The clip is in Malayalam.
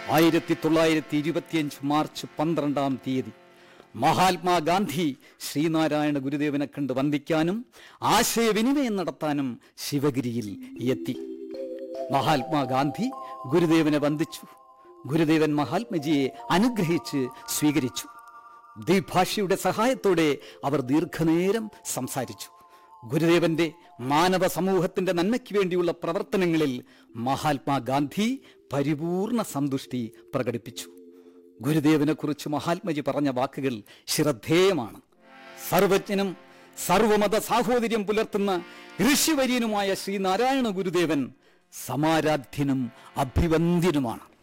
ആയിരത്തി തൊള്ളായിരത്തി ഇരുപത്തിയഞ്ച് മാർച്ച് പന്ത്രണ്ടാം തീയതി മഹാത്മാഗാന്ധി ശ്രീനാരായണ ഗുരുദേവനെ കണ്ട് വന്ദിക്കാനും ആശയവിനിമയം നടത്താനും ശിവഗിരിയിൽ എത്തി മഹാത്മാഗാന്ധി ഗുരുദേവനെ വന്ദിച്ചു ഗുരുദേവൻ മഹാത്മജിയെ അനുഗ്രഹിച്ച് സ്വീകരിച്ചു ദ്വിഭാഷയുടെ സഹായത്തോടെ അവർ ദീർഘനേരം സംസാരിച്ചു ഗുരുദേവന്റെ മാനവ സമൂഹത്തിന്റെ നന്മയ്ക്ക് വേണ്ടിയുള്ള പ്രവർത്തനങ്ങളിൽ മഹാത്മാഗാന്ധി പരിപൂർണ സന്തുഷ്ടി പ്രകടിപ്പിച്ചു ഗുരുദേവനെക്കുറിച്ച് മഹാത്മജി പറഞ്ഞ വാക്കുകൾ ശ്രദ്ധേയമാണ് സർവജ്ഞനും സർവമത സാഹോദര്യം പുലർത്തുന്ന ഋഷിവര്യനുമായ ശ്രീനാരായണ ഗുരുദേവൻ സമാരാധ്യനും അഭിവന്ദ്യനുമാണ്